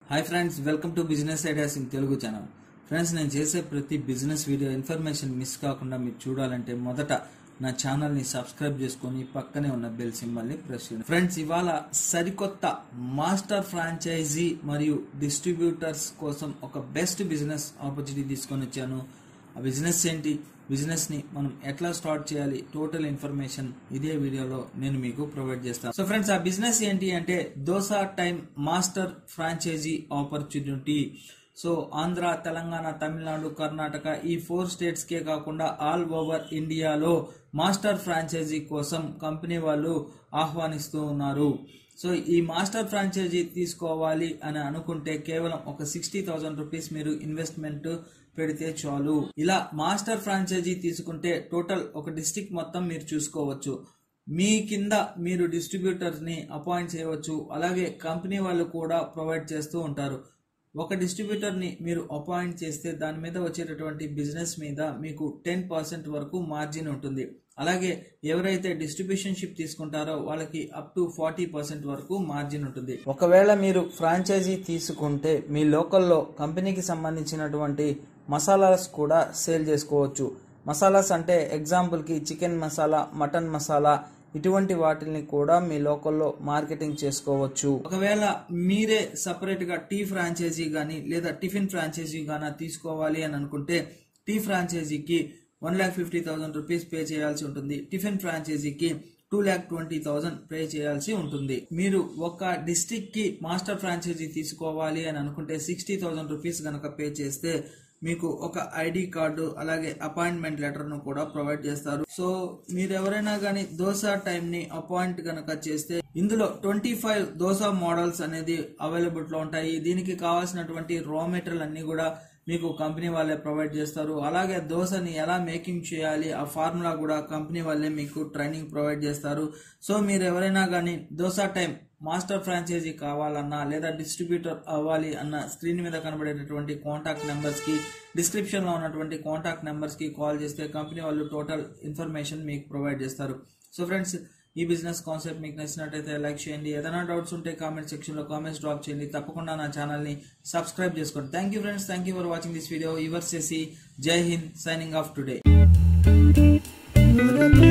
hi friends welcome to business ideas in Telugu channel friends నేను చేసే ప్రతి బిజినెస్ వీడియో ఇన్ఫర్మేషన్ మిస్ కాకుండా మీరు చూడాలంటే మొదట నా ఛానల్ని సబ్స్క్రైబ్ చేసుకొని పక్కనే ఉన్న బెల్ సింబల్ని ప్రెస్ చేయండి ఫ్రెండ్స్ ఇవాళ సరికొత్త మాస్టర్ ఫ్రాంచైజీ మరియు డిస్ట్రిబ్యూటర్స్ కోసం ఒక బెస్ట్ బిజినెస్ ఆపర్చునిటీ తీసుకొని వచ్చాను ఆ బిజినెస్ ఏంటి బిజినెస్ ని మనం ఎట్లా స్టార్ట్ చేయాలి టోటల్ ఇన్ఫర్మేషన్ ఇదే వీడియోలో నేను మీకు ప్రొవైడ్ చేస్తాను సో ఫ్రెండ్స్ ఆ బిజినెస్ ఏంటి అంటే dosa time master franchisee opportunity so Andhra Telangana Tamil Nadu Karnataka ఈ ఫోర్ స్టేట్స్ కే కాకుండా ఆల్ ఓవర్ ఇండియాలో మాస్టర్ ఫ్రాంచైజీ కోసం కంపెనీ వాళ్ళు ఆహ్వానిస్తూ ఉన్నారు సో ఈ మాస్టర్ ఫ్రాంచైజీ తీసుకోవాలి అని అనుకుంటే కేవలం ఒక సిక్స్టీ థౌసండ్ రూపీస్ మీరు ఇన్వెస్ట్మెంట్ పెడితే చాలు ఇలా మాస్టర్ ఫ్రాంచైజీ తీసుకుంటే టోటల్ ఒక డిస్టిక్ మొత్తం మీరు చూసుకోవచ్చు మీ కింద మీరు డిస్ట్రిబ్యూటర్స్ ని అపాయింట్ చేయవచ్చు అలాగే కంపెనీ వాళ్ళు కూడా ప్రొవైడ్ చేస్తూ ఉంటారు ఒక డిస్ట్రిబ్యూటర్ ని మీరు అపాయింట్ చేస్తే దాని మీద వచ్చేటటువంటి బిజినెస్ మీద మీకు టెన్ పర్సెంట్ వరకు మార్జిన్ ఉంటుంది అలాగే ఎవరైతే డిస్ట్రిబ్యూషన్ షిప్ తీసుకుంటారో వాళ్ళకి అప్ టు ఫార్టీ పర్సెంట్ వరకు మార్జిన్ ఉంటుంది ఒకవేళ మీరు ఫ్రాంచైజీ తీసుకుంటే మీ లోకల్లో కంపెనీకి సంబంధించినటువంటి మసాలాస్ కూడా సేల్ చేసుకోవచ్చు మసాలాస్ అంటే ఎగ్జాంపుల్కి చికెన్ మసాలా మటన్ మసాలా ఇటువంటి వాటిని కూడా మీ లోకల్లో మార్కెటింగ్ చేసుకోవచ్చు ఒకవేళ మీరే సపరేట్ గా టీ ఫ్రాంచైజీ గానీ లేదా టిఫిన్ ఫ్రాంచైజీ గానా తీసుకోవాలి అని అనుకుంటే టీ ఫ్రాంచైజీకి one lakh fifty thousand rupees pay చేయాల్సి ఉంటుంది టిఫిన్ ఫ్రాంచైజీకి two lakh twenty thousand pay చేయాల్సి ఉంటుంది మీరు ఒక డిస్టిక్ కి మాస్టర్ ఫ్రాంచైజీ తీసుకోవాలి అని అనుకుంటే సిక్స్టీ థౌసండ్ రూపీస్ గనక పే చేస్తే మీకు ఒక ఐడి కార్డు అలాగే అపాయింట్మెంట్ లెటర్ ను కూడా ప్రొవైడ్ చేస్తారు సో మీరు ఎవరైనా కానీ దోసా టైం ని అపాయింట్ గనక చేస్తే ఇందులో ట్వంటీ ఫైవ్ దోసా మోడల్స్ అనేది అవైలబుల్ లో ఉంటాయి దీనికి కావాల్సినటువంటి రా మెటీరియల్ అన్ని కూడా మీకు కంపెనీ వాళ్ళే ప్రొవైడ్ చేస్తారు అలాగే దోశని ఎలా మేకింగ్ చేయాలి ఆ ఫార్ములా కూడా కంపెనీ వాళ్ళే మీకు ట్రైనింగ్ ప్రొవైడ్ చేస్తారు సో మీరు ఎవరైనా కానీ దోసా టైం మాస్టర్ ఫ్రాంచైజీ కావాలన్నా లేదా డిస్ట్రిబ్యూటర్ అవ్వాలి అన్న స్క్రీన్ మీద కనబడేటటువంటి కాంటాక్ట్ నెంబర్స్ కి డిస్క్రిప్షన్ లో ఉన్నటువంటి కాంటాక్ట్ నెంబర్స్ కి కాల్ చేస్తే కంపెనీ వాళ్ళు టోటల్ ఇన్ఫర్మేషన్ మీకు ప్రొవైడ్ చేస్తారు సో ఫ్రెండ్స్ ఈ బిజినెస్ కాన్సెప్ట్ మీకు నచ్చినట్టయితే లైక్ చేయండి ఏదైనా డౌట్స్ ఉంటే కామెంట్ సెక్షన్ లో కామెంట్స్ డ్రాప్ చేయండి తప్పకుండా నా ఛానల్ ని సబ్స్క్రైబ్ చేసుకోండి thank you friends thank you for watching this video your చేసి జై హింద్ సైనింగ్ ఆఫ్ టుడే